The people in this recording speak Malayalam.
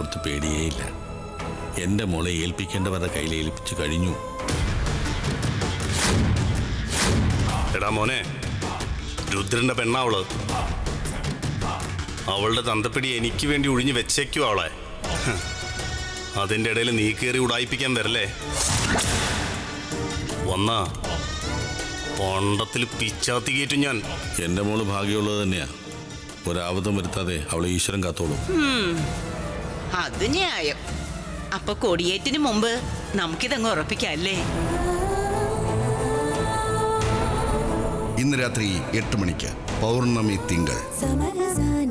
ഓർത്ത് പേടിയേയില്ല എൻ്റെ മോളെ ഏൽപ്പിക്കേണ്ടവരുടെ കയ്യിൽ ഏൽപ്പിച്ചു കഴിഞ്ഞു എടാ മോനെ രുദ്രന്റെ പെണ്ണാവള് അവളുടെ തന്തപ്പിടി എനിക്ക് വേണ്ടി ഒഴിഞ്ഞു വെച്ചേക്കും അവളെ ഹ്. അതിന്റെ ഇടയിൽ നീ കയറി ഉടായിപ്പിക്കാൻ വരല്ലേ വന്നാ പൊണ്ടത്തിൽ പിച്ചാത്തി കയറ്റും ഞാൻ എൻ്റെ മോള് ഭാഗ്യമുള്ളത് തന്നെയാ ഒരാപത്തും വരുത്താതെ അവളെ ഈശ്വരൻ കാത്തോളും അത് ന്യായം അപ്പൊ കൊടിയേറ്റിന് മുമ്പ് നമുക്കിതങ്ങ് ഉറപ്പിക്കാം അല്ലേ ഇന്ന് രാത്രി എട്ട് മണിക്ക് പൗർണമി തിങ്കൾ സമരസാ